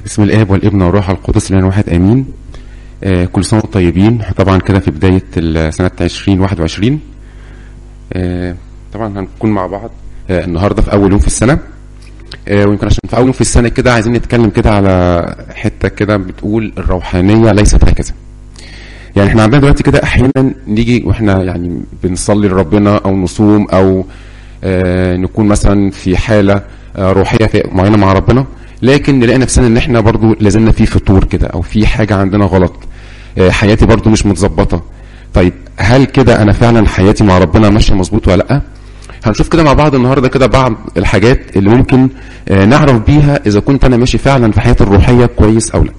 بسم الاب والابن والروح القدس لنا واحد امين آه كل سنه وانتم طيبين طبعا كده في بدايه ال- سنه 2021 آه طبعا هنكون مع بعض آه النهارده في اول يوم في السنه آه ويمكن عشان في اول يوم في السنه كده عايزين نتكلم كده على حته كده بتقول الروحانيه ليست هكذا يعني احنا عندنا دلوقتي كده احيانا نيجي واحنا يعني بنصلي لربنا او نصوم او آه نكون مثلا في حاله آه روحيه في معينه مع ربنا لكن نلاقي نفسنا ان احنا برضو لازلنا في فطور كده او في حاجه عندنا غلط آه حياتي برضو مش متظبطه طيب هل كده انا فعلا حياتي مع ربنا ماشيه مظبوط ولا لا هنشوف كده مع بعض النهارده كده بعض الحاجات اللي ممكن آه نعرف بيها اذا كنت انا ماشي فعلا في حياتي الروحيه كويس او لا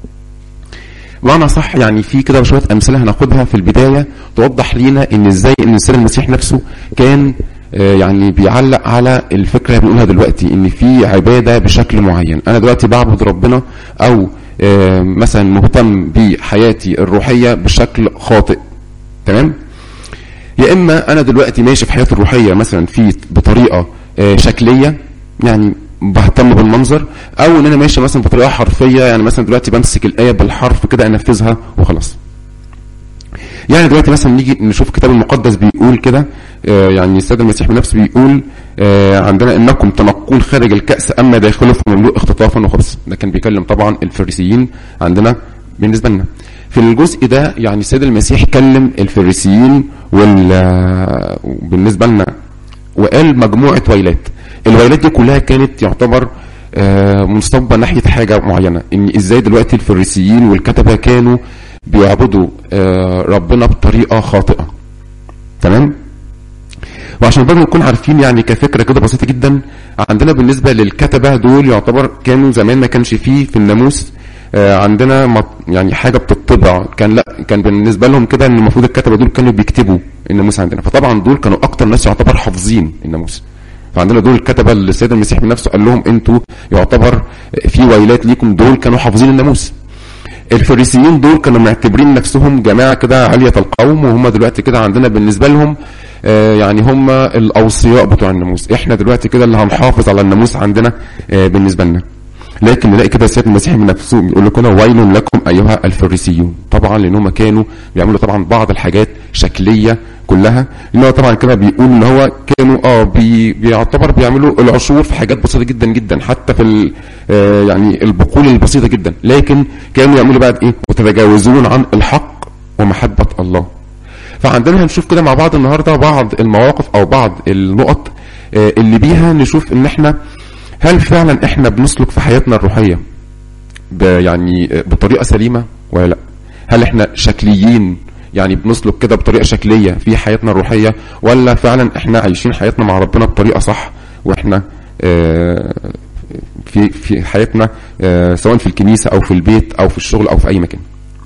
بمعنى صح يعني في كده شويه امثله هناخدها في البدايه توضح لينا ان ازاي ان السيد المسيح نفسه كان آه، يعني بيعلق على الفكره اللي بنقولها دلوقتي ان في عباده بشكل معين انا دلوقتي بعبد ربنا او آه، مثلا مهتم بحياتي الروحيه بشكل خاطئ تمام يا اما انا دلوقتي ماشي في حياتي الروحيه مثلا في بطريقه آه، شكليه يعني بهتم بالمنظر او ان انا ماشي مثلا بطريقه حرفيه يعني مثلا دلوقتي بمسك الايه بالحرف كده انفذها وخلاص يعني دلوقتي مثلا نيجي نشوف الكتاب المقدس بيقول كده آه، يعني السيد المسيح بنفسه بيقول آه، عندنا انكم تنقون خارج الكاس اما داخله فمملوء اختطافا وخبث ده كان بيكلم طبعا الفريسيين عندنا بالنسبه لنا في الجزء ده يعني السيد المسيح كلم الفريسيين وال آه، بالنسبه لنا وقال مجموعه ويلات الويلات دي كلها كانت يعتبر آه، منصبه ناحيه حاجه معينه ان ازاي دلوقتي الفريسيين والكتبه كانوا بيعبدوا آه، ربنا بطريقه خاطئه تمام وعشان برضه نكون عارفين يعني كفكره كده بسيطه جدا عندنا بالنسبه للكتبه دول يعتبر كانوا زمان ما كانش فيه في الناموس آه، عندنا مط- يعني حاجه بتطبع كان لا كان بالنسبه لهم كده ان المفروض الكتبه دول كانوا بيكتبوا الناموس عندنا فطبعا دول كانوا اكتر ناس يعتبر حافظين الناموس فعندنا دول الكتبه اللي السيد المسيح بنفسه قال لهم انتوا يعتبر في ويلات ليكم دول كانوا حافظين الناموس الفريسيين دول كانوا معتبرين نفسهم جماعه كده عاليه القوم وهم دلوقتي كده عندنا بالنسبه لهم آه، يعني هم الاوصياء بتوع الناموس احنا دلوقتي كده اللي هنحافظ على الناموس عندنا آه، بالنسبه لنا لكن نلاقي كده السيد المسيح بنفسه بيقول لكم ويل لكم ايها الفريسيون طبعا لان هم كانوا بيعملوا طبعا بعض الحاجات شكليه كلها لان هو طبعا كده بيقول ان هو كانوا اه بي بيعتبر بيعملوا العشور في حاجات بسيطه جدا جدا حتى في ال- آه يعني البقول البسيطه جدا لكن كانوا يعملوا بقى ايه وتتجاوزون عن الحق ومحبه الله فعندنا هنشوف كده مع بعض النهارده بعض المواقف او بعض النقط آه، اللي بيها نشوف ان احنا هل فعلا احنا بنسلك في حياتنا الروحيه ب- يعني آه، بطريقه سليمه ولا لا هل احنا شكليين يعني بنسلك كده بطريقه شكليه في حياتنا الروحيه ولا فعلا احنا عايشين حياتنا مع ربنا بطريقه صح واحنا آه، في في حياتنا آه، سواء في الكنيسه او في البيت او في الشغل او في اي مكان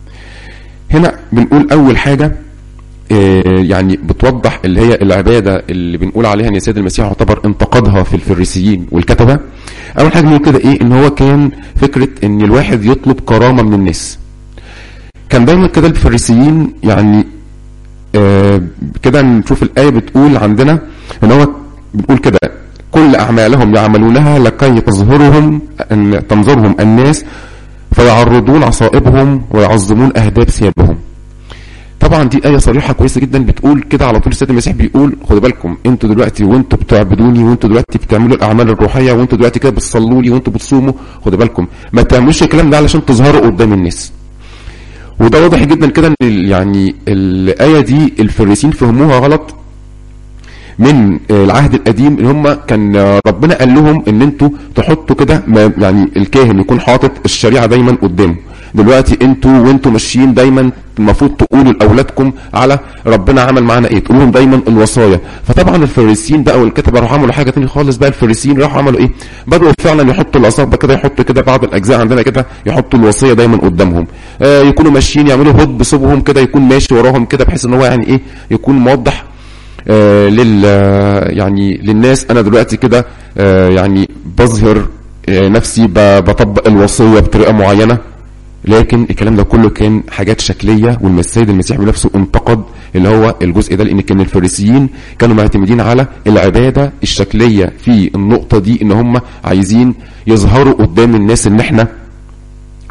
هنا بنقول اول حاجه آه، يعني بتوضح اللي هي العباده اللي بنقول عليها ان السيد المسيح يعتبر انتقدها في الفريسيين والكتبه اول حاجه بنقول كده ايه ان هو كان فكره ان الواحد يطلب كرامه من الناس كان دايما كده الفريسيين يعني آه، كده نشوف الايه بتقول عندنا ان هو بتقول كده كل اعمالهم يعملونها لكي تظهرهم ان تنظرهم الناس فيعرضون عصائبهم ويعظمون اهداف ثيابهم طبعا دي آية صريحة كويسة جدا بتقول كده على طول السيد المسيح بيقول خدوا بالكم انتوا دلوقتي وانتوا بتعبدوني وانتوا دلوقتي بتعملوا الأعمال الروحية وانتوا دلوقتي كده بتصلوا لي وانتوا بتصوموا خدوا بالكم ما تعملوش الكلام ده علشان تظهروا قدام الناس وده واضح جدا كده ان ال- يعني الآية دي الفريسين فهموها غلط من العهد القديم ان هم كان ربنا قال لهم ان انتوا تحطوا كده ما- يعني الكاهن يكون حاطط الشريعه دايما قدامه دلوقتي انتوا وانتوا ماشيين دايما المفروض تقولوا لاولادكم على ربنا عمل معانا ايه تقول لهم دايما الوصايا فطبعا الفريسيين بقى والكتبه راحوا عملوا حاجه تانية خالص بقى الفريسيين راحوا عملوا ايه بدأوا فعلا يحطوا الاصابع كده يحطوا كده بعض الاجزاء عندنا كده يحطوا الوصيه دايما قدامهم آه يكونوا ماشيين يعملوا هوب بصوبهم كده يكون ماشي وراهم كده بحيث ان هو يعني ايه يكون موضح آه، لل آه، يعني للناس انا دلوقتي كده آه، يعني بظهر آه، نفسي ب- بطبق الوصيه بطريقه معينه لكن الكلام ده كله كان حاجات شكليه والسيد المسيح بنفسه انتقد اللي هو الجزء ده لان كان الفريسيين كانوا معتمدين على العباده الشكليه في النقطه دي ان هم عايزين يظهروا قدام الناس ان احنا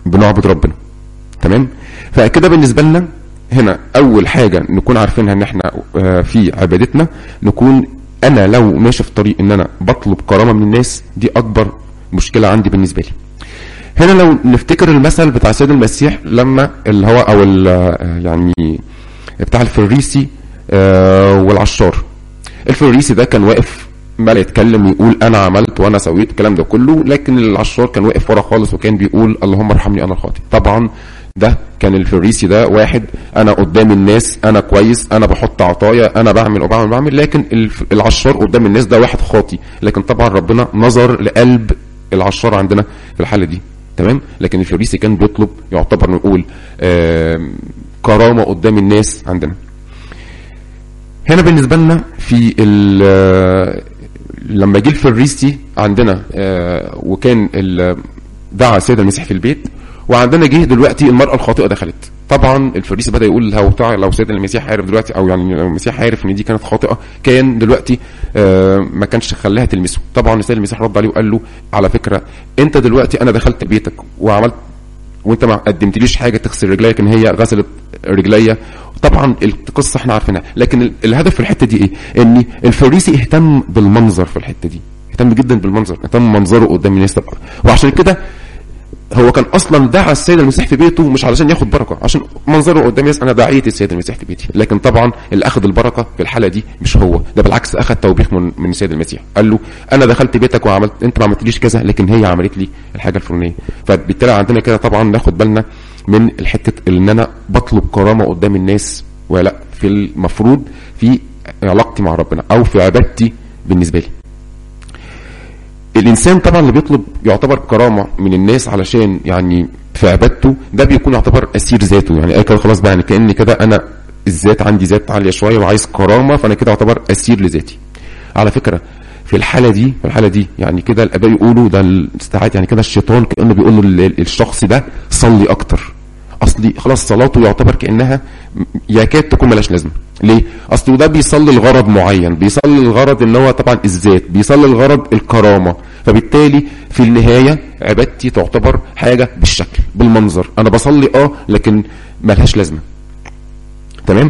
بنعبد ربنا تمام فكده بالنسبه لنا هنا اول حاجه نكون عارفينها ان احنا آه، في عبادتنا نكون انا لو ماشي في طريق ان انا بطلب كرامه من الناس دي اكبر مشكله عندي بالنسبه لي هنا لو نفتكر المثل بتاع سيد المسيح لما اللي هو او ال- آه، يعني بتاع الفريسي آه، والعشار الفريسي ده كان واقف بقى يتكلم يقول انا عملت وانا سويت الكلام ده كله لكن العشار كان واقف ورا خالص وكان بيقول اللهم ارحمني انا الخاطئ طبعا ده كان الفريسي ده واحد انا قدام الناس انا كويس انا بحط عطايا انا بعمل وبعمل وبعمل لكن الف- العشار قدام الناس ده واحد خاطي لكن طبعا ربنا نظر لقلب العشار عندنا في الحاله دي تمام لكن الفريسي كان بيطلب يعتبر نقول آم، كرامه قدام الناس عندنا هنا بالنسبه لنا في ال- لما جه الفريسي عندنا آه، وكان ال- دعا السيد المسيح في البيت وعندنا جه دلوقتي المراه الخاطئه دخلت طبعا الفريسي بدا يقول لو تع- لو سيد المسيح عارف دلوقتي او يعني لو المسيح عارف ان دي كانت خاطئه كان دلوقتي آه، ما كانش خلاها تلمسه طبعا السيد المسيح رد عليه وقال له على فكره انت دلوقتي انا دخلت بيتك وعملت وانت ما قدمتليش حاجه تغسل رجليا لكن هي غسلت رجليا طبعا القصه احنا عارفينها لكن ال- الهدف في الحته دي ايه ان الفريسي اهتم بالمنظر في الحته دي اهتم جدا بالمنظر اهتم منظره قدام الناس طبعا وعشان كده هو كان اصلا دعا السيد المسيح في بيته مش علشان ياخد بركه عشان منظره قدام الناس انا دعيت السيد المسيح في بيتي لكن طبعا اللي اخذ البركه في الحاله دي مش هو ده بالعكس اخذ توبيخ من من السيد المسيح قال له انا دخلت بيتك وعملت انت ما عملتليش كذا لكن هي عملت لي الحاجه الفلانيه فبالتالي عندنا كده طبعا ناخد بالنا من الحته ان انا بطلب كرامه قدام الناس ولا في المفروض في علاقتي مع ربنا او في عبادتي بالنسبه لي الانسان طبعا اللي بيطلب يعتبر كرامه من الناس علشان يعني في عبادته ده بيكون يعتبر اسير ذاته يعني اي كده خلاص بقى يعني كان كده انا الذات عندي ذات عاليه شويه وعايز كرامه فانا كده اعتبر اسير لذاتي على فكره في الحاله دي في الحاله دي يعني كده الاباء يقولوا ده ساعات يعني كده الشيطان كانه بيقول لل- للشخص ده صلي اكتر اصلي خلاص صلاته يعتبر كانها يكاد تكون ملاش لازمه ليه اصل ده بيصلي لغرض معين بيصلي لغرض ان هو طبعا الذات بيصلي لغرض الكرامه فبالتالي في النهايه عبادتي تعتبر حاجه بالشكل بالمنظر انا بصلي اه لكن ملهاش لازمه تمام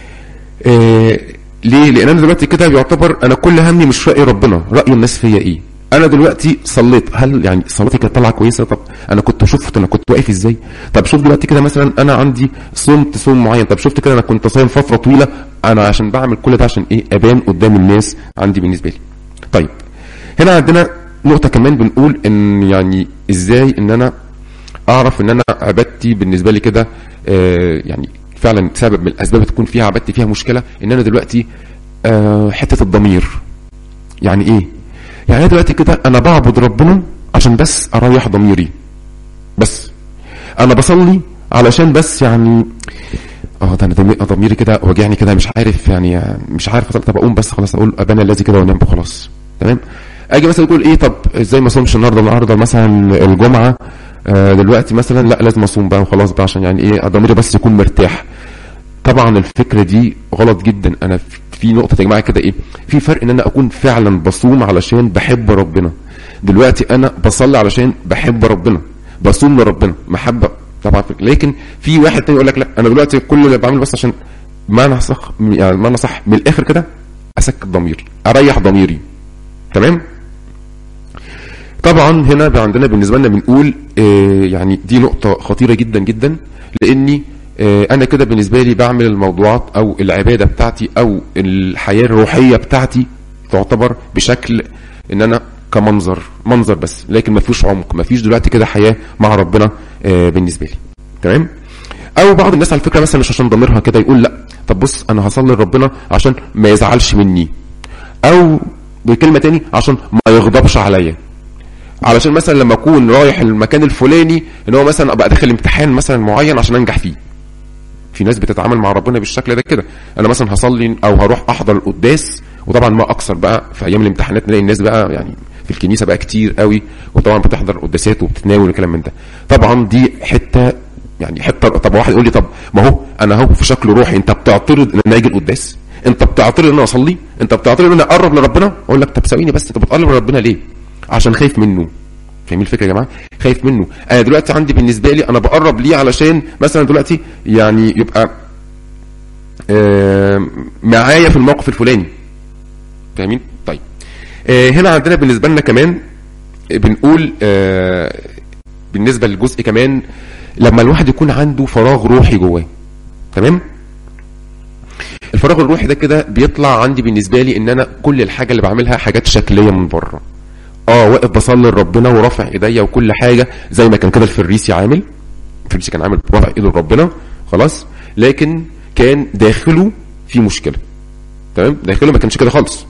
آه ليه لان انا دلوقتي كده بيعتبر انا كل همي مش راي ربنا راي الناس فيا ايه انا دلوقتي صليت هل يعني صلاتي كانت طالعه كويسه طب انا كنت شفت انا كنت واقف ازاي طب شوف دلوقتي كده مثلا انا عندي صمت صوم معين طب شفت كده انا كنت صايم فتره طويله انا عشان بعمل كل ده عشان ايه ابان قدام الناس عندي بالنسبه لي طيب هنا عندنا نقطه كمان بنقول ان يعني ازاي ان انا اعرف ان انا عبادتي بالنسبه لي كده آه يعني فعلا سبب من الاسباب تكون فيها عبادتي فيها مشكله ان انا دلوقتي آه حته الضمير يعني ايه يعني أنا دلوقتي كده انا بعبد ربنا عشان بس اريح ضميري بس انا بصلي علشان بس يعني اه ده انا ضمي- ضميري كده واجعني كده مش عارف يعني مش عارف أصلي. طب اقوم بس خلاص اقول ابانا الذي كده وانام وخلاص تمام اجي مثلا تقول ايه طب ازاي ما اصومش النهارده النهارده مثلا الجمعه آه دلوقتي مثلا لا لازم اصوم بقى وخلاص بقى عشان يعني ايه ضميري بس يكون مرتاح طبعا الفكره دي غلط جدا انا في- في نقطه يا جماعه كده ايه في فرق ان انا اكون فعلا بصوم علشان بحب ربنا دلوقتي انا بصلي علشان بحب ربنا بصوم لربنا محبه طبعا لكن في واحد تاني يقول لك لا انا دلوقتي كل اللي بعمله بس عشان معنى صح يعني معنى صح من الاخر كده اسكت ضميري اريح ضميري تمام طبعا هنا بقى عندنا بالنسبه لنا بنقول آه يعني دي نقطه خطيره جدا جدا لاني آه انا كده بالنسبه لي بعمل الموضوعات او العباده بتاعتي او الحياه الروحيه بتاعتي تعتبر بشكل ان انا كمنظر منظر بس لكن ما فيهوش عمق ما فيش دلوقتي كده حياه مع ربنا آه بالنسبه لي تمام او بعض الناس على فكره مثلا مش عشان ضميرها كده يقول لا طب بص انا هصلي لربنا عشان ما يزعلش مني او بكلمه تاني عشان ما يغضبش عليا علشان مثلا لما اكون رايح المكان الفلاني ان هو مثلا ابقى داخل امتحان مثلا معين عشان انجح فيه في ناس بتتعامل مع ربنا بالشكل ده كده انا مثلا هصلي او هروح احضر القداس وطبعا ما اكثر بقى في ايام الامتحانات نلاقي الناس بقى يعني في الكنيسه بقى كتير قوي وطبعا بتحضر قداسات وبتتناول وكلام من ده طبعا دي حته يعني حته طب واحد يقول لي طب ما هو انا اهو في شكل روحي انت بتعترض ان انا اجي القداس انت بتعترض ان انا اصلي انت بتعترض ان انا اقرب لربنا اقول لك طب ثواني بس انت بتقرب لربنا ليه عشان خايف منه فاهمين الفكره يا جماعه خايف منه انا دلوقتي عندي بالنسبه لي انا بقرب ليه علشان مثلا دلوقتي يعني يبقى آه معايا في الموقف الفلاني فاهمين طيب آه هنا عندنا بالنسبه لنا كمان بنقول آه بالنسبه للجزء كمان لما الواحد يكون عنده فراغ روحي جواه تمام الفراغ الروحي ده كده بيطلع عندي بالنسبه لي ان انا كل الحاجه اللي بعملها حاجات شكليه من بره اه واقف بصلي لربنا ورافع ايديا وكل حاجه زي ما كان كده الفريسي عامل الفريسي كان عامل رافع ايده لربنا خلاص لكن كان داخله في مشكله تمام داخله ما كانش كده خالص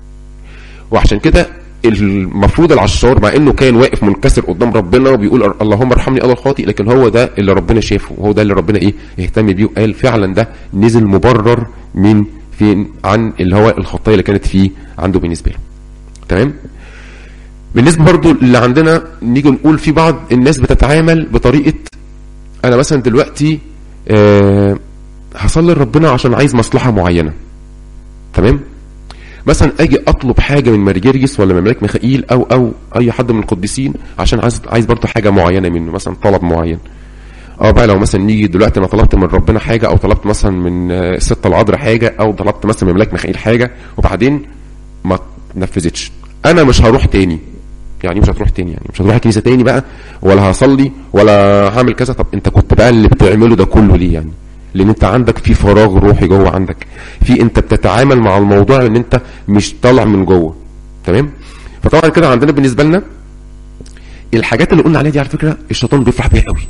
وعشان كده المفروض العشار مع انه كان واقف منكسر قدام ربنا وبيقول اللهم ارحمني انا الخاطئ لكن هو ده اللي ربنا شافه وهو ده اللي ربنا ايه يهتم بيه وقال فعلا ده نزل مبرر من فين عن اللي هو الخطايا اللي كانت فيه عنده بالنسبه له تمام بالنسبه برضو اللي عندنا نيجي نقول في بعض الناس بتتعامل بطريقه انا مثلا دلوقتي أه هصلي لربنا عشان عايز مصلحه معينه تمام مثلا اجي اطلب حاجه من مرجريس ولا من ملاك ميخائيل او او اي حد من القديسين عشان عايز عايز برضه حاجه معينه منه مثلا طلب معين اه بقى لو مثلا نيجي دلوقتي انا طلبت من ربنا حاجه او طلبت مثلا من الست العذراء حاجه او طلبت مثلا من ملاك ميخائيل حاجه وبعدين ما نفذتش انا مش هروح تاني يعني مش هتروح تاني يعني مش هتروح الكنيسه تاني بقى ولا هصلي ولا هعمل كذا طب انت كنت بقى اللي بتعمله ده كله ليه يعني لان انت عندك في فراغ روحي جوه عندك في انت بتتعامل مع الموضوع ان انت مش طالع من جوه تمام فطبعا كده عندنا بالنسبه لنا الحاجات اللي قلنا عليها دي على فكره الشيطان بيفرح بيها قوي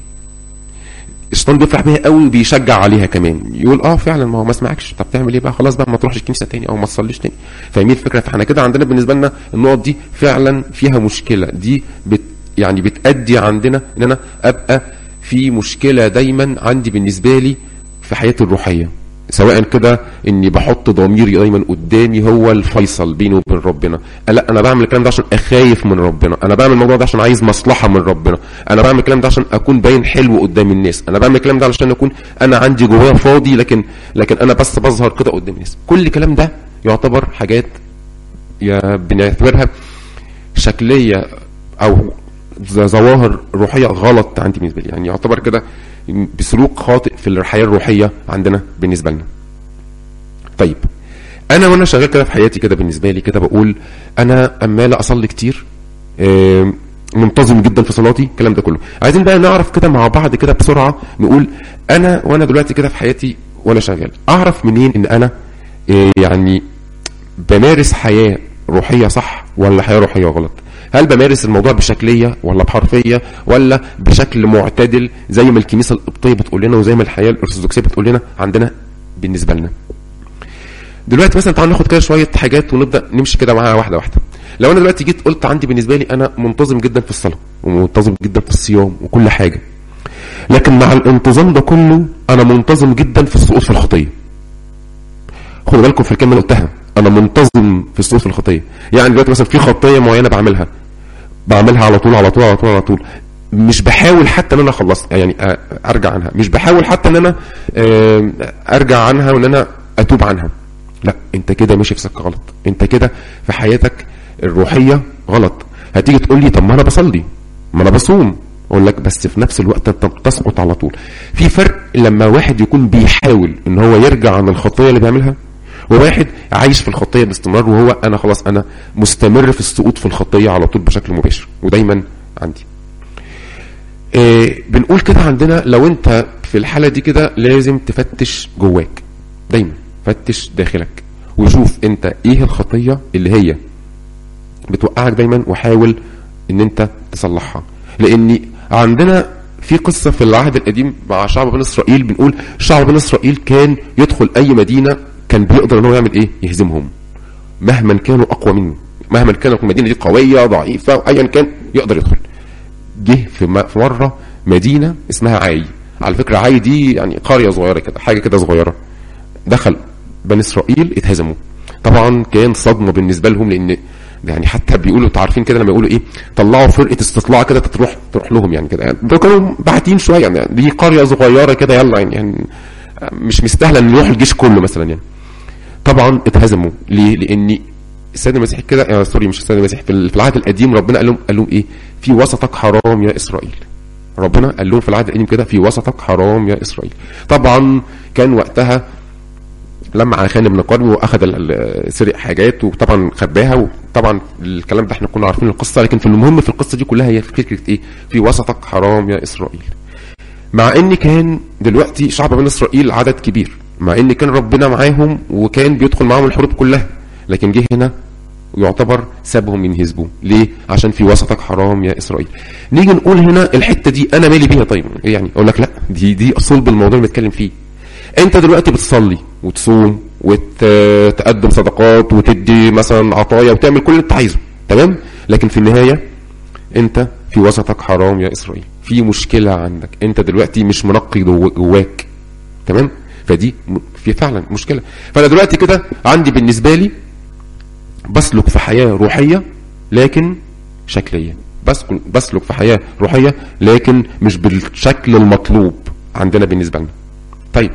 الشيطان بيفرح بيها قوي وبيشجع عليها كمان يقول اه فعلا ما هو ما اسمعكش طب تعمل ايه بقى خلاص بقى ما تروحش الكنيسه تاني او ما تصليش تاني فاهمين الفكره فاحنا كده عندنا بالنسبه لنا النقط دي فعلا فيها مشكله دي بت يعني بتادي عندنا ان انا ابقى في مشكله دايما عندي بالنسبه لي في حياتي الروحيه سواء كده اني بحط ضميري دايما قدامي هو الفيصل بيني وبين ربنا لا انا بعمل الكلام ده عشان اخايف من ربنا انا بعمل الموضوع ده عشان عايز مصلحه من ربنا انا بعمل الكلام ده عشان اكون باين حلو قدام الناس انا بعمل الكلام ده علشان اكون انا عندي جوايا فاضي لكن لكن انا بس بظهر كده قدام الناس كل الكلام ده يعتبر حاجات يا بنعتبرها شكليه او ظواهر روحيه غلط عندي بالنسبه لي يعني يعتبر كده بسلوك خاطئ في الحياه الروحيه عندنا بالنسبه لنا. طيب انا وانا شغال كده في حياتي كده بالنسبه لي كده بقول انا امال اصلي كتير منتظم جدا في صلاتي الكلام ده كله عايزين بقى نعرف كده مع بعض كده بسرعه نقول انا وانا دلوقتي كده في حياتي وانا شغال اعرف منين ان انا يعني بمارس حياه روحيه صح ولا حياه روحيه غلط هل بمارس الموضوع بشكليه ولا بحرفيه ولا بشكل معتدل زي ما الكنيسه القبطيه بتقول لنا وزي ما الحياه الارثوذكسيه بتقول لنا عندنا بالنسبه لنا. دلوقتي مثلا تعالوا ناخد كده شويه حاجات ونبدا نمشي كده معاها واحده واحده. لو انا دلوقتي جيت قلت عندي بالنسبه لي انا منتظم جدا في الصلاه ومنتظم جدا في الصيام وكل حاجه. لكن مع الانتظام ده كله انا منتظم جدا في السقوط في الخطيه. خدوا بالكم في الكلمه اللي قلتها انا منتظم في السقوط في الخطيه يعني دلوقتي مثلا في خطيه معينه بعملها بعملها على طول على طول على طول على طول مش بحاول حتى ان انا اخلص يعني ارجع عنها مش بحاول حتى ان انا ارجع عنها وان انا اتوب عنها لا انت كده ماشي في سكه غلط انت كده في حياتك الروحيه غلط هتيجي تقول لي طب ما انا بصلي ما انا بصوم اقول لك بس في نفس الوقت انت بتسقط على طول في فرق لما واحد يكون بيحاول ان هو يرجع عن الخطيه اللي بيعملها وواحد عايش في الخطيه باستمرار وهو انا خلاص انا مستمر في السقوط في الخطيه على طول بشكل مباشر ودايما عندي. إيه بنقول كده عندنا لو انت في الحاله دي كده لازم تفتش جواك دايما فتش داخلك وشوف انت ايه الخطيه اللي هي بتوقعك دايما وحاول ان انت تصلحها لان عندنا في قصة في العهد القديم مع شعب بني إسرائيل بنقول شعب بني إسرائيل كان يدخل أي مدينة كان بيقدر ان هو يعمل ايه يهزمهم مهما كانوا اقوى منه مهما كانت المدينه دي قويه ضعيفه ايا كان يقدر يدخل جه في في مره مدينه اسمها عاي على فكره عاي دي يعني قريه صغيره كده حاجه كده صغيره دخل بني اسرائيل اتهزموا طبعا كان صدمه بالنسبه لهم لان يعني حتى بيقولوا انتوا عارفين كده لما يقولوا ايه طلعوا فرقه استطلاع كده تروح تروح لهم يعني كده يعني دول كانوا باعتين شويه يعني دي قريه صغيره كده يلا يعني, يعني مش مستاهله ان يروح الجيش كله مثلا يعني طبعا اتهزموا ليه؟ لان السيد المسيح كده آه سوري مش السيد المسيح في ال- في العهد القديم ربنا قال لهم قال لهم ايه في وسطك حرام يا اسرائيل ربنا قال لهم في العهد القديم كده في وسطك حرام يا اسرائيل طبعا كان وقتها لما عخان بن قرب واخذ ال- ال- سرق حاجات وطبعا خباها وطبعا الكلام ده احنا كنا عارفين القصه لكن في المهم في القصه دي كلها هي فكره ايه في وسطك حرام يا اسرائيل مع ان كان دلوقتي شعب بني اسرائيل عدد كبير مع ان كان ربنا معاهم وكان بيدخل معاهم الحروب كلها لكن جه هنا يعتبر سابهم ينهزموا ليه عشان في وسطك حرام يا اسرائيل نيجي نقول هنا الحته دي انا مالي بيها طيب إيه يعني اقول لك لا دي دي صلب الموضوع اللي بنتكلم فيه انت دلوقتي بتصلي وتصوم وتقدم صدقات وتدي مثلا عطايا وتعمل كل اللي انت عايزه تمام لكن في النهايه انت في وسطك حرام يا اسرائيل في مشكله عندك انت دلوقتي مش منقي جو- جواك تمام فدي م- في فعلا مشكله فانا دلوقتي كده عندي بالنسبه لي بسلك في حياه روحيه لكن شكليه بسلك بسلك في حياه روحيه لكن مش بالشكل المطلوب عندنا بالنسبه لنا طيب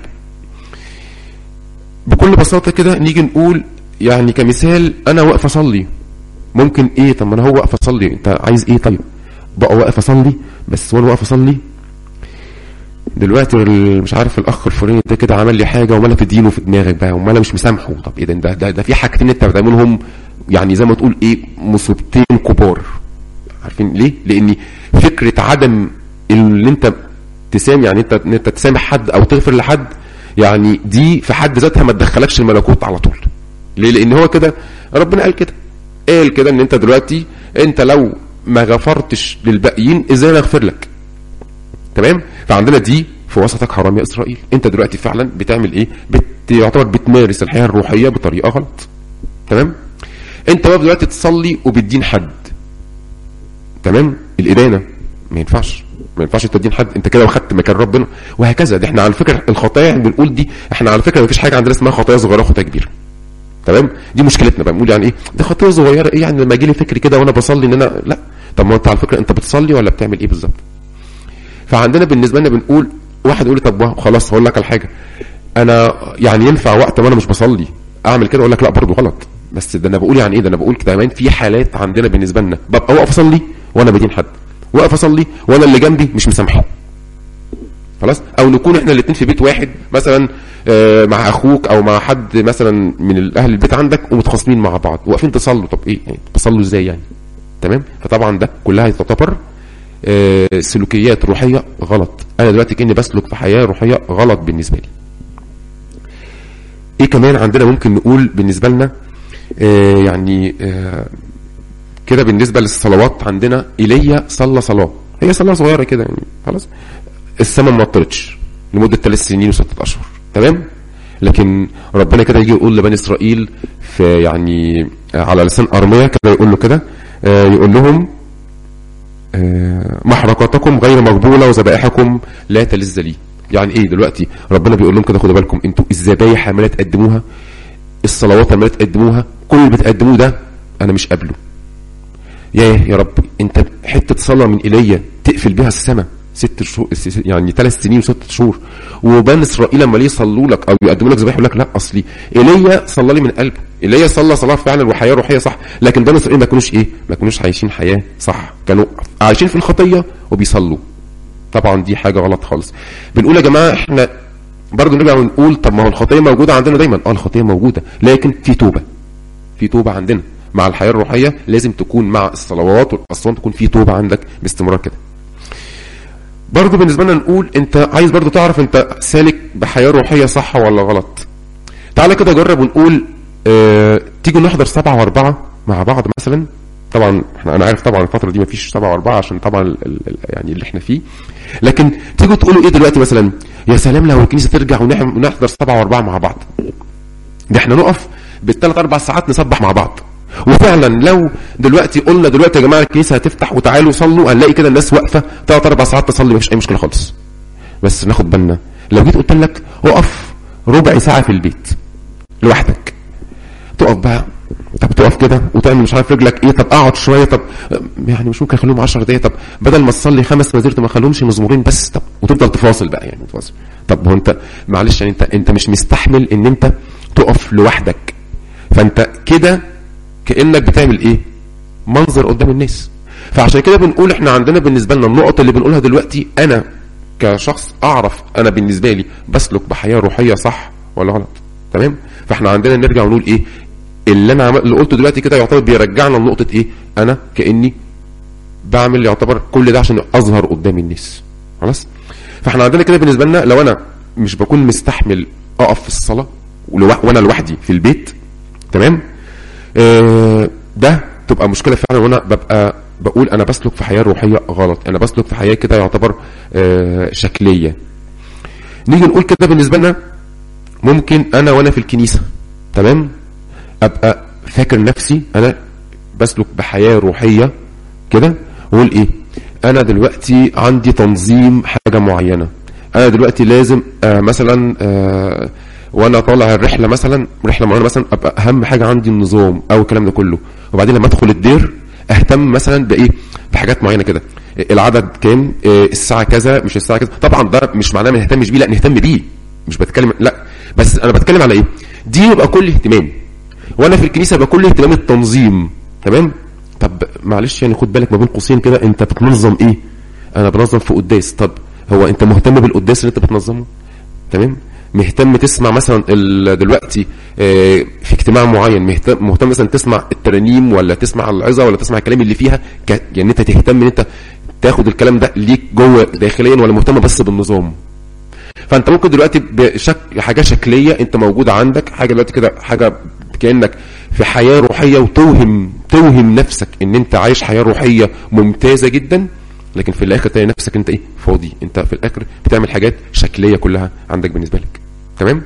بكل بساطه كده نيجي نقول يعني كمثال انا واقف اصلي ممكن ايه طب ما انا هو واقف اصلي انت عايز ايه طيب بقى واقف اصلي بس وانا واقف اصلي دلوقتي ال- مش عارف الاخ الفلاني ده كده عمل لي حاجه ومالك تدينه في دماغك بقى ومالك مش مسامحه طب ايه ده ده, ده, ده في حاجتين انت بتعملهم يعني زي ما تقول ايه مصيبتين كبار عارفين ليه؟ لان فكره عدم اللي انت تسامح يعني انت ان انت تسامح حد او تغفر لحد يعني دي في حد ذاتها ما تدخلكش الملكوت على طول ليه؟ لان هو كده ربنا قال كده قال كده ان انت دلوقتي انت لو ما غفرتش للباقيين ازاي انا اغفر لك تمام فعندنا دي في وسطك حرام يا اسرائيل انت دلوقتي فعلا بتعمل ايه بت... يعتبر بتمارس الحياه الروحيه بطريقه غلط تمام انت واقف دلوقتي تصلي وبتدين حد تمام الادانه ما ينفعش ما ينفعش تدين حد انت كده واخدت مكان ربنا وهكذا دي احنا على فكره الخطايا اللي بنقول دي احنا على فكره ما فيش حاجه عندنا اسمها خطايا صغيره وخطايا كبيره تمام دي مشكلتنا بقى بنقول يعني ايه ده خطيه صغيره ايه يعني لما يجي لي فكر كده وانا بصلي ان انا لا طب ما انت على فكره انت بتصلي ولا بتعمل ايه بالظبط فعندنا بالنسبه لنا بنقول واحد يقول لي طب خلاص هقول لك على حاجه انا يعني ينفع وقت ما انا مش بصلي اعمل كده اقول لك لا برضه غلط بس ده انا بقول يعني ايه ده انا بقول كمان في حالات عندنا بالنسبه لنا ببقى واقف اصلي وانا بدين حد واقف اصلي وانا اللي جنبي مش مسامحه خلاص او نكون احنا الاثنين في بيت واحد مثلا آه، مع اخوك او مع حد مثلا من اهل البيت عندك ومتخاصمين مع بعض واقفين تصلوا طب ايه يعني تصلوا ازاي يعني تمام فطبعا ده كلها تعتبر آه، سلوكيات روحيه غلط انا دلوقتي كاني بسلك في حياه روحيه غلط بالنسبه لي ايه كمان عندنا ممكن نقول بالنسبه لنا آه، يعني آه، كده بالنسبه للصلوات عندنا ايليا صلى صلاه هي صلاه صغيره كده يعني خلاص السماء ما مطرتش لمده ثلاث سنين وستة اشهر تمام لكن ربنا كده يجي يقول لبني اسرائيل في يعني على لسان ارميا كده يقول له كده آه، يقول لهم آه، محرقاتكم غير مقبوله وذبائحكم لا تلذ لي يعني ايه دلوقتي ربنا بيقول لهم كده خدوا بالكم انتوا الذبايح عماله تقدموها الصلوات عماله تقدموها كل اللي بتقدموه ده انا مش قابله يا يا رب انت حته صلاه من ايليا تقفل بيها السماء ست شهور يعني ثلاث سنين وست شهور وبني اسرائيل لما ليه يصلوا لك او يقدموا لك ذبائح يقول لك لا اصلي ايليا صلى لي من قلبه ايليا صلى صلاه فعلا وحياه روحيه صح لكن بني اسرائيل ما كانوش ايه ما كانوش عايشين حياه صح كانوا عايشين في الخطيه وبيصلوا طبعا دي حاجه غلط خالص بنقول يا جماعه احنا برضه نرجع ونقول طب ما هو الخطيه موجوده عندنا دايما اه الخطيه موجوده لكن في توبه في توبه عندنا مع الحياه الروحيه لازم تكون مع الصلوات والاصوات تكون في توبه عندك باستمرار كده برضه بالنسبه لنا نقول انت عايز برضه تعرف انت سالك بحياه روحيه صح ولا غلط تعالى كده جرب ونقول اه تيجوا نحضر سبعة واربعة مع بعض مثلا طبعا احنا انا عارف طبعا الفتره دي مفيش سبعة واربعة عشان طبعا ال ال يعني اللي احنا فيه لكن تيجوا تقولوا ايه دلوقتي مثلا يا سلام لو الكنيسه ترجع ونحضر سبعة واربعة مع بعض ده احنا نقف بالثلاث اربع ساعات نسبح مع بعض وفعلا لو دلوقتي قلنا دلوقتي يا جماعه الكنيسه هتفتح وتعالوا صلوا هنلاقي كده الناس واقفه ثلاث اربع ساعات تصلي مفيش اي مشكله خالص بس ناخد بالنا لو جيت قلت لك اقف ربع ساعه في البيت لوحدك تقف بقى طب تقف كده وتعمل مش عارف رجلك ايه طب اقعد شويه طب يعني مش ممكن اخليهم 10 دقايق طب بدل ما تصلي خمس مزير ما اخليهمش مزمورين بس طب وتفضل تفاصل بقى يعني تفاصل طب هو انت معلش يعني انت انت مش مستحمل ان انت تقف لوحدك فانت كده كانك بتعمل ايه منظر قدام الناس فعشان كده بنقول احنا عندنا بالنسبه لنا النقط اللي بنقولها دلوقتي انا كشخص اعرف انا بالنسبه لي بسلك بحياه روحيه صح ولا غلط تمام فاحنا عندنا نرجع ونقول ايه اللي انا عمل... اللي قلته دلوقتي كده يعتبر بيرجعنا لنقطه ايه انا كاني بعمل يعتبر كل ده عشان اظهر قدام الناس خلاص فاحنا عندنا كده بالنسبه لنا لو انا مش بكون مستحمل اقف في الصلاه ولو... وانا لوحدي في البيت تمام آه ده تبقى مشكله فعلا وانا ببقى بقول انا بسلك في حياه روحيه غلط انا بسلك في حياه كده يعتبر آه شكليه نيجي نقول كده بالنسبه لنا ممكن انا وانا في الكنيسه تمام ابقى فاكر نفسي انا بسلك بحياه روحيه كده واقول ايه انا دلوقتي عندي تنظيم حاجه معينه انا دلوقتي لازم آه مثلا آه وانا طالع الرحله مثلا رحله معينه مثلا ابقى اهم حاجه عندي النظام او الكلام ده كله وبعدين لما ادخل الدير اهتم مثلا بايه بحاجات معينه كده العدد كام آه الساعه كذا مش الساعه كذا طبعا ده مش معناه ما نهتمش بيه لا نهتم بيه مش بتكلم لا بس انا بتكلم على ايه دي يبقى كل اهتمام وانا في الكنيسه يبقى كل اهتمام التنظيم تمام طب معلش يعني خد بالك ما بين قوسين كده انت بتنظم ايه انا بنظم في قداس طب هو انت مهتم بالقداس اللي انت بتنظمه تمام مهتم تسمع مثلا دلوقتي اه في اجتماع معين مهتم, مهتم مثلا تسمع الترانيم ولا تسمع العظه ولا تسمع الكلام اللي فيها ك... يعني انت تهتم ان انت تاخد الكلام ده ليك جوه داخليا ولا مهتم بس بالنظام فانت ممكن دلوقتي بشك حاجه شكليه انت موجوده عندك حاجه دلوقتي كده حاجه كانك في حياه روحيه وتوهم توهم نفسك ان انت عايش حياه روحيه ممتازه جدا لكن في الاخر تلاقي نفسك انت ايه فاضي انت في الاخر بتعمل حاجات شكليه كلها عندك بالنسبه لك تمام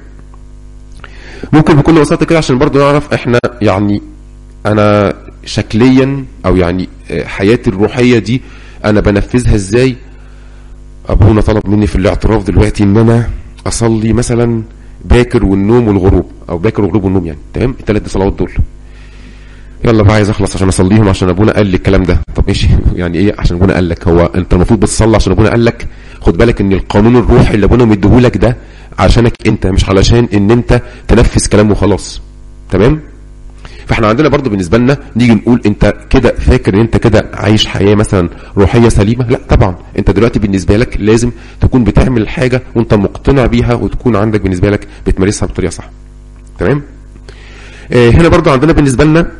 ممكن بكل بساطه كده عشان برضو نعرف احنا يعني انا شكليا او يعني حياتي الروحيه دي انا بنفذها ازاي ابونا طلب مني في الاعتراف دلوقتي ان انا اصلي مثلا باكر والنوم والغروب او باكر والغروب والنوم يعني تمام الثلاث صلوات دول يلا بقى عايز اخلص عشان اصليهم عشان ابونا قال لي الكلام ده طب ماشي يعني ايه عشان ابونا قال لك هو انت المفروض بتصلي عشان ابونا قال لك خد بالك ان القانون الروحي اللي ابونا مديهولك ده عشانك انت مش علشان ان انت تنفذ كلامه وخلاص تمام فاحنا عندنا برضو بالنسبه لنا نيجي نقول انت كده فاكر ان انت كده عايش حياه مثلا روحيه سليمه لا طبعا انت دلوقتي بالنسبه لك لازم تكون بتعمل حاجه وانت مقتنع بيها وتكون عندك بالنسبه لك بتمارسها بطريقه صح تمام آه هنا برضو عندنا بالنسبه لنا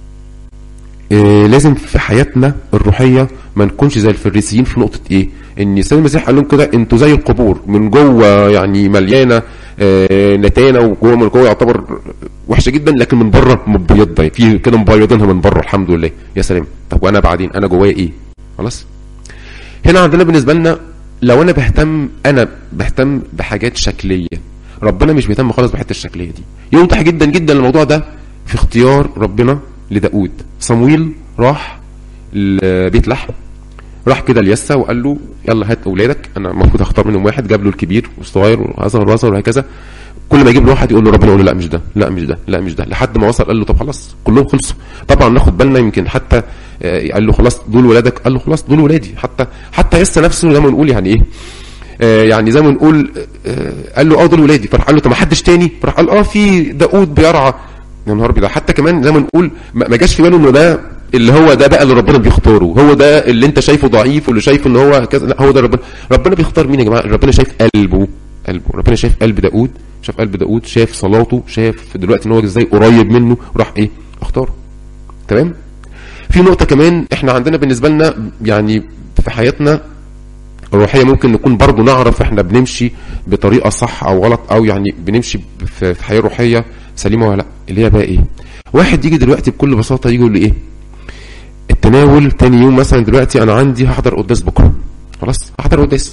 آه لازم في حياتنا الروحيه ما نكونش زي الفريسيين في نقطه ايه ان السيد المسيح قال لهم كده انتوا زي القبور من جوه يعني مليانه آه نتانه وجوه من جوه يعتبر وحشه جدا لكن من بره مبيضه في كده مبيضينها من بره الحمد لله يا سلام طب وانا بعدين انا جوايا ايه خلاص هنا عندنا بالنسبه لنا لو انا بهتم انا بهتم بحاجات شكليه ربنا مش بيهتم خالص بحته الشكليه دي يوضح جدا جدا الموضوع ده في اختيار ربنا لداود صمويل راح لبيت لحم راح كده ليسا وقال له يلا هات اولادك انا المفروض هختار منهم واحد جاب له الكبير والصغير والاصغر والاصغر وهكذا كل ما يجيب له واحد يقول له ربنا يقول له لا مش ده لا مش ده لا مش ده لحد ما وصل قال له طب خلاص كلهم خلصوا طبعا ناخد بالنا يمكن حتى آه قال له خلاص دول ولادك قال له خلاص دول ولادي حتى حتى يسا نفسه زي ما نقول يعني ايه آه يعني زي ما نقول آه قال له اه دول ولادي فراح قال له طب ما حدش تاني فراح قال اه في داوود بيرعى يا نهار ابيض حتى كمان زي ما نقول ما جاش في باله انه ده اللي هو ده بقى اللي ربنا بيختاره هو ده اللي انت شايفه ضعيف واللي شايفه ان هو كذا لا هو ده ربنا ربنا بيختار مين يا جماعه ربنا شايف قلبه قلبه ربنا شايف قلب داوود شاف قلب داوود شاف صلاته شاف دلوقتي ان هو ازاي قريب منه راح ايه اختاره تمام في نقطه كمان احنا عندنا بالنسبه لنا يعني في حياتنا الروحيه ممكن نكون برضو نعرف احنا بنمشي بطريقه صح او غلط او يعني بنمشي في حياه روحيه سليمه ولا لا اللي هي بقى ايه واحد يجي دلوقتي بكل بساطه يجي يقول لي ايه التناول تاني يوم مثلا دلوقتي انا عندي هحضر قداس بكره خلاص هحضر قداس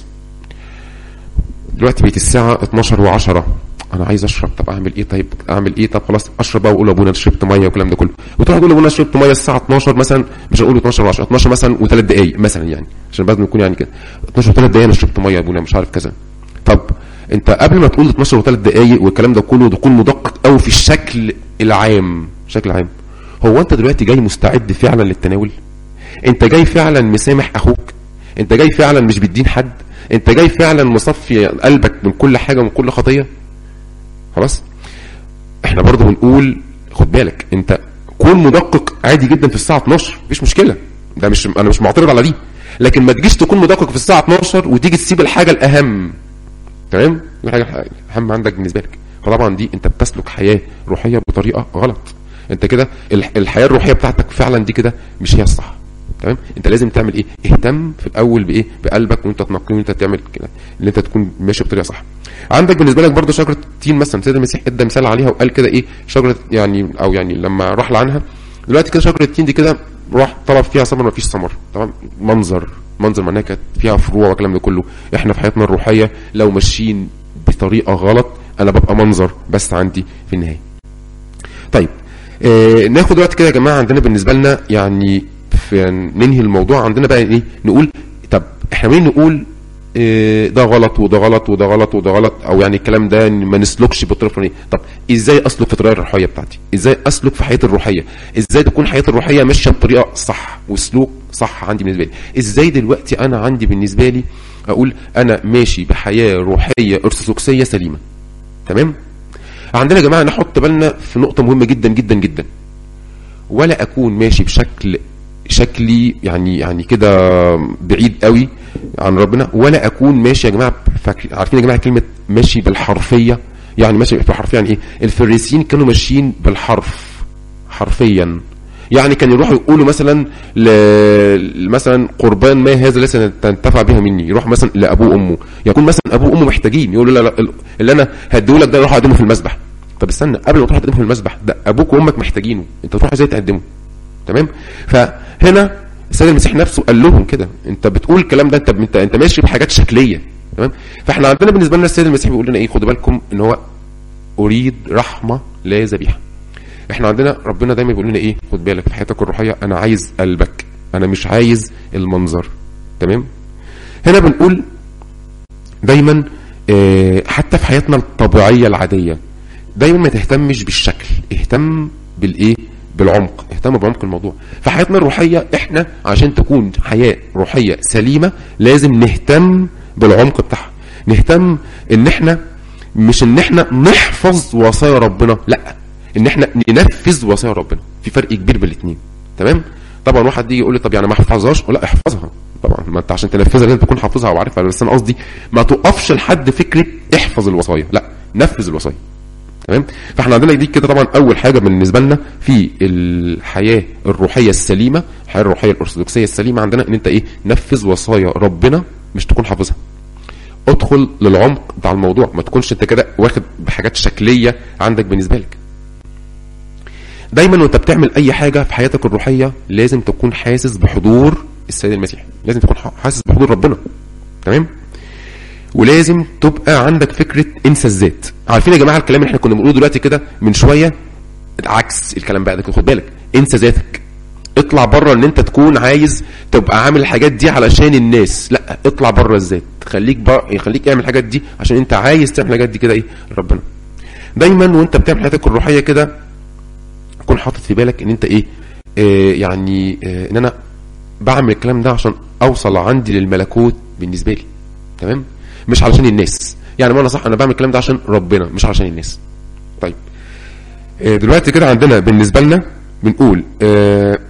دلوقتي بقت الساعه 12 و10 انا عايز اشرب طب اعمل ايه طيب اعمل ايه طب خلاص اشرب بقى واقول ابونا شربت ميه والكلام ده كله وتروح تقول ابونا شربت ميه الساعه 12 مثلا مش هنقول 12 و10 12 مثلا وثلاث دقائق مثلا يعني عشان لازم نكون يعني كده 12 وثلاث دقائق انا شربت ميه يا ابونا مش عارف كذا طب انت قبل ما تقول 12 وثلاث دقائق والكلام ده كله تكون مدقق قوي في الشكل العام شكل عام هو انت دلوقتي جاي مستعد فعلا للتناول انت جاي فعلا مسامح اخوك انت جاي فعلا مش بتدين حد انت جاي فعلا مصفي قلبك من كل حاجه ومن كل خطيه خلاص احنا برضو بنقول خد بالك انت كون مدقق عادي جدا في الساعه 12 مفيش مشكله ده مش انا مش معترض على دي لكن ما تجيش تكون مدقق في الساعه 12 وتيجي تسيب الحاجه الاهم تمام دي حاجه اهم عندك بالنسبه لك فطبعا دي انت بتسلك حياه روحيه بطريقه غلط انت كده الح- الحياه الروحيه بتاعتك فعلا دي كده مش هي الصح تمام انت لازم تعمل ايه اهتم في الاول بايه بقلبك وانت تنقي وانت تعمل كده ان انت تكون ماشي بطريقه صح عندك بالنسبه لك برضه شجره التين مثلا سيد المسيح ادى مثال عليها وقال كده ايه شجره يعني او يعني لما راح لعنها دلوقتي كده شجره التين دي كده راح طلب فيها ثمر ما فيش ثمر تمام منظر منظر معناها كانت فيها فروع والكلام ده كله احنا في حياتنا الروحيه لو ماشيين بطريقه غلط انا ببقى منظر بس عندي في النهايه طيب آه ناخد وقت كده يا جماعه عندنا بالنسبه لنا يعني في ننهي الموضوع عندنا بقى ايه نقول طب احنا مين نقول آه ده غلط وده غلط وده غلط وده غلط او يعني الكلام ده إن ما نسلكش بالطريقه الفلانيه طب ازاي اسلك في الطريقه الروحيه بتاعتي ازاي اسلك في حياتي الروحيه ازاي تكون حياتي الروحيه ماشيه بطريقه صح وسلوك صح عندي بالنسبه لي ازاي دلوقتي انا عندي بالنسبه لي اقول انا ماشي بحياه روحيه ارثوذكسيه سليمه تمام عندنا يا جماعه نحط بالنا في نقطه مهمه جدا جدا جدا ولا اكون ماشي بشكل شكلي يعني يعني كده بعيد قوي عن ربنا ولا اكون ماشي يا جماعه فاكر عارفين يا جماعه كلمه ماشي بالحرفيه يعني ماشي بالحرفيه يعني ايه الفريسيين كانوا ماشيين بالحرف حرفيا يعني كان يروحوا يقولوا مثلا ل... مثلا قربان ما هذا ليس تنتفع بها مني يروح مثلا لابوه وامه يكون مثلا ابوه وامه محتاجين يقولوا لا لا اللي انا هديه لك ده روح اقدمه في المسبح طب استنى قبل ما تروح تقدمه في المسبح ده ابوك وامك محتاجينه انت تروح ازاي تقدمه تمام فهنا السيد المسيح نفسه قال لهم كده انت بتقول الكلام ده انت انت انت ماشي بحاجات شكليه تمام فاحنا عندنا بالنسبه لنا السيد المسيح بيقول لنا ايه خدوا بالكم ان هو اريد رحمه لا ذبيحه احنا عندنا ربنا دايما بيقول لنا ايه خد بالك في حياتك الروحيه انا عايز قلبك انا مش عايز المنظر تمام هنا بنقول دايما اه حتى في حياتنا الطبيعيه العاديه دايما ما تهتمش بالشكل اهتم بالايه بالعمق اهتم بعمق الموضوع في حياتنا الروحيه احنا عشان تكون حياه روحيه سليمه لازم نهتم بالعمق بتاعها نهتم ان احنا مش ان احنا نحفظ وصايا ربنا لا ان احنا ننفذ وصايا ربنا في فرق كبير بين الاثنين تمام طبعا واحد يجي يقول لي طب يعني ما احفظهاش لا احفظها طبعا ما انت عشان تنفذها لازم تكون حافظها وعارفها بس انا قصدي ما تقفش لحد فكره احفظ الوصايا لا نفذ الوصايا تمام فاحنا عندنا دي كده طبعا اول حاجه بالنسبه لنا في الحياه الروحيه السليمه الحياه الروحيه الارثوذكسيه السليمه عندنا ان انت ايه نفذ وصايا ربنا مش تكون حافظها ادخل للعمق بتاع الموضوع ما تكونش انت كده واخد بحاجات شكليه عندك بالنسبه لك دايما وانت بتعمل اي حاجه في حياتك الروحيه لازم تكون حاسس بحضور السيد المسيح لازم تكون حاسس بحضور ربنا تمام ولازم تبقى عندك فكره انسى الذات عارفين يا جماعه الكلام اللي احنا كنا بنقوله دلوقتي كده من شويه عكس الكلام بقى ده خد بالك انسى ذاتك اطلع بره ان انت تكون عايز تبقى عامل الحاجات دي علشان الناس لا اطلع بره الذات خليك بقى خليك اعمل الحاجات دي عشان انت عايز تعمل الحاجات دي كده ايه ربنا دايما وانت بتعمل حياتك الروحيه كده تكون حاطط في بالك ان انت ايه آه يعني آه ان انا بعمل الكلام ده عشان اوصل عندي للملكوت بالنسبه لي تمام مش علشان الناس يعني ما انا صح انا بعمل الكلام ده عشان ربنا مش علشان الناس طيب آه دلوقتي كده عندنا بالنسبه لنا بنقول آه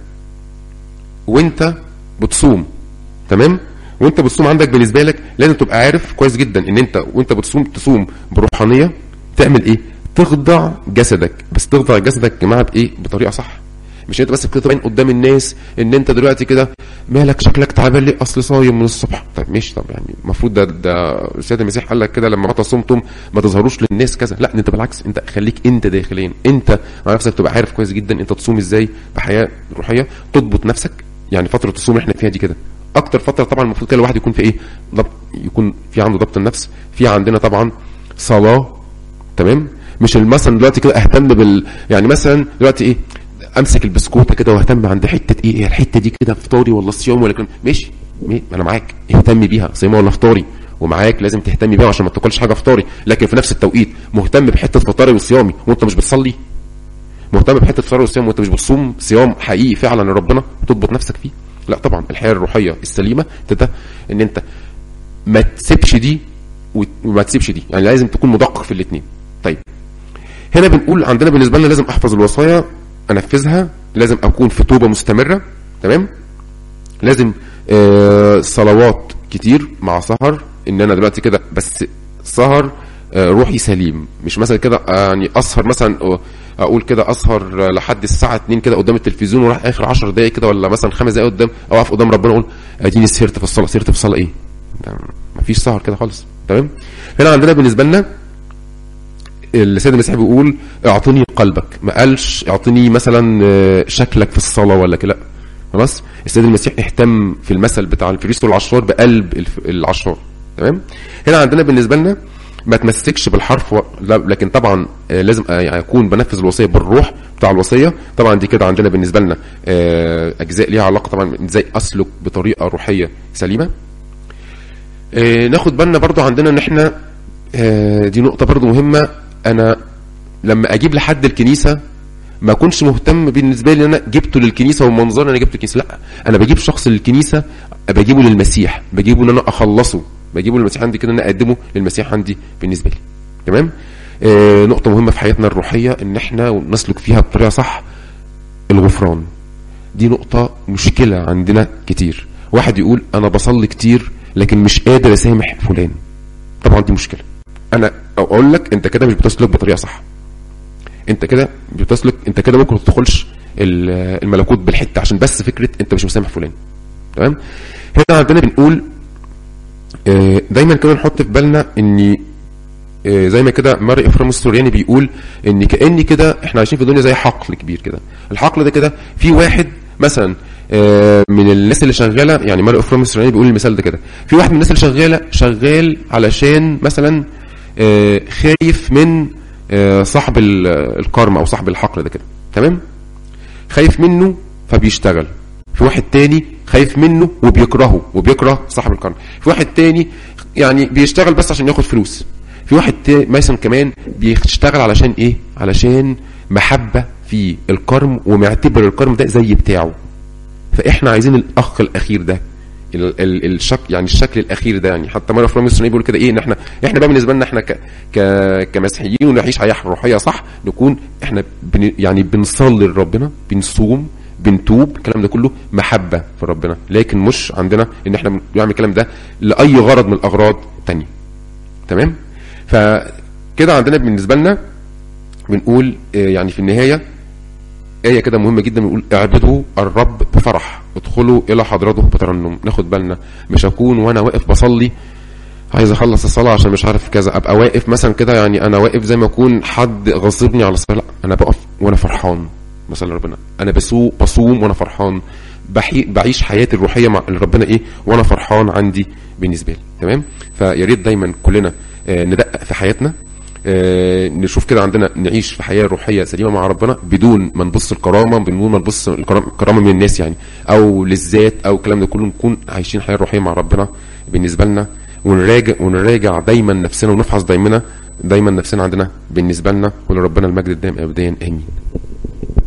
وانت بتصوم تمام وانت بتصوم عندك بالنسبه لك لازم تبقى عارف كويس جدا ان انت وانت بتصوم تصوم بروحانيه تعمل ايه تخضع جسدك بس تخضع جسدك يا جماعه بايه بطريقه صح مش انت بس كده تبين قدام الناس ان انت دلوقتي كده مالك شكلك تعبان ليه اصل صايم من الصبح طيب ماشي طب يعني المفروض ده ده السيد المسيح قال لك كده لما متى صمتم ما تظهروش للناس كذا لا انت بالعكس انت خليك انت داخليا انت مع نفسك تبقى عارف كويس جدا انت تصوم ازاي بحياه روحيه تضبط نفسك يعني فتره الصوم اللي احنا فيها دي كده اكتر فتره طبعا المفروض كده الواحد يكون في ايه ضبط يكون في عنده ضبط النفس في عندنا طبعا صلاه تمام مش مثلا دلوقتي كده اهتم بال يعني مثلا دلوقتي ايه امسك البسكوته كده واهتم عند حته ايه الحته دي كده فطاري ولا صيام ولا كلام ماشي انا معاك اهتم بيها صيام ولا فطاري ومعاك لازم تهتم بيها عشان ما تاكلش حاجه فطاري لكن في نفس التوقيت مهتم بحته فطاري وصيامي وانت مش بتصلي مهتم بحته فطاري وصيام وانت مش بتصوم صيام حقيقي فعلا لربنا وتضبط نفسك فيه لا طبعا الحياه الروحيه السليمه ده ان انت ما تسيبش دي وما تسيبش دي يعني لازم تكون مدقق في الاثنين طيب هنا بنقول عندنا بالنسبه لنا لازم احفظ الوصايا انفذها لازم اكون في توبه مستمره تمام لازم آه صلوات كتير مع سهر ان انا دلوقتي كده بس سهر آه روحي سليم مش مثلا كده آه يعني اسهر مثلا آه، اقول كده اسهر آه، لحد الساعه 2 كده قدام التلفزيون وراح اخر 10 دقائق كده ولا مثلا خمس دقائق قدام اقف قدام ربنا اقول اديني سهرت في الصلاه سهرت في الصلاه ايه ده مفيش سهر كده خالص تمام هنا عندنا بالنسبه لنا السيد المسيح بيقول اعطني قلبك ما قالش اعطني مثلا آه، شكلك في الصلاه ولا كده لا خلاص السيد المسيح اهتم في المثل بتاع الفريس والعشار بقلب الف- العشار تمام هنا عندنا بالنسبه لنا ما تمسكش بالحرف و... لا لكن طبعا آه، لازم آه، يعني اكون بنفذ الوصيه بالروح بتاع الوصيه طبعا دي كده عندنا بالنسبه لنا آه، اجزاء ليها علاقه طبعا ازاي اسلك بطريقه روحيه سليمه آه، ناخد بالنا برضو عندنا ان احنا آه، دي نقطه برضو مهمه انا لما اجيب لحد الكنيسه ما اكونش مهتم بالنسبه لي ان انا جبته للكنيسه ومنظر انا جبته الكنيسه لا انا بجيب شخص للكنيسه بجيبه للمسيح بجيبه ان انا اخلصه بجيبه للمسيح عندي كده ان انا اقدمه للمسيح عندي بالنسبه لي تمام آه نقطه مهمه في حياتنا الروحيه ان احنا نسلك فيها بطريقه صح الغفران دي نقطة مشكلة عندنا كتير واحد يقول أنا بصلي كتير لكن مش قادر أسامح فلان طبعا دي مشكلة أنا أقول لك أنت كده مش بتسلك بطريقة صح أنت كده بتسلك أنت كده ممكن ما تدخلش ال- الملكوت بالحتة عشان بس فكرة أنت مش مسامح فلان تمام هنا عندنا بنقول آه، دايما كده نحط في بالنا ان آه، زي ما كده ماري افرام السورياني بيقول ان كاني كده احنا عايشين في الدنيا زي حقل كبير كده الحقل ده كده في واحد مثلا آه، من الناس اللي شغاله يعني ماري افرام السورياني بيقول المثال ده كده في واحد من الناس اللي شغاله شغال علشان مثلا آه، خايف من آه، صاحب ال- الكارما او صاحب الحقل ده كده تمام خايف منه فبيشتغل في واحد تاني خايف منه وبيكرهه وبيكره صاحب الكرم في واحد تاني يعني بيشتغل بس عشان ياخد فلوس في واحد تاني مثلا كمان بيشتغل علشان ايه علشان محبة في الكرم ومعتبر الكرم ده زي بتاعه فاحنا عايزين الاخ الاخير ده ال ال الشك يعني الشكل الاخير ده يعني حتى مره فرام السنيه بيقول كده ايه ان احنا احنا بقى بالنسبه لنا احنا ك ك كمسيحيين ونعيش حياه روحيه صح نكون احنا بن يعني بنصلي لربنا بنصوم بنتوب الكلام ده كله محبه في ربنا لكن مش عندنا ان احنا بنعمل الكلام ده لاي غرض من الاغراض تانية تمام فكده عندنا بالنسبه لنا بنقول آه، يعني في النهايه آية كده مهمة جدا بنقول اعبدوا الرب بفرح ادخلوا إلى حضرته بترنم ناخد بالنا مش أكون وأنا واقف بصلي عايز أخلص الصلاة عشان مش عارف كذا أبقى واقف مثلا كده يعني أنا واقف زي ما أكون حد غصبني على الصلاة لا أنا بقف وأنا فرحان مثلا ربنا أنا بسوق بصوم وأنا فرحان بحي بعيش حياتي الروحية مع ربنا إيه وأنا فرحان عندي بالنسبة لي تمام فيا ريت دايما كلنا آه، ندقق في حياتنا آه، نشوف كده عندنا نعيش في حياه روحيه سليمه مع ربنا بدون ما نبص الكرامه بدون ما نبص الكرام- الكرامه من الناس يعني او للذات او الكلام ده كله نكون عايشين حياه روحيه مع ربنا بالنسبه لنا ونراجع ونراجع دايما نفسنا ونفحص دايما دايما نفسنا عندنا بالنسبه لنا ولربنا المجد الدائم ابديا امين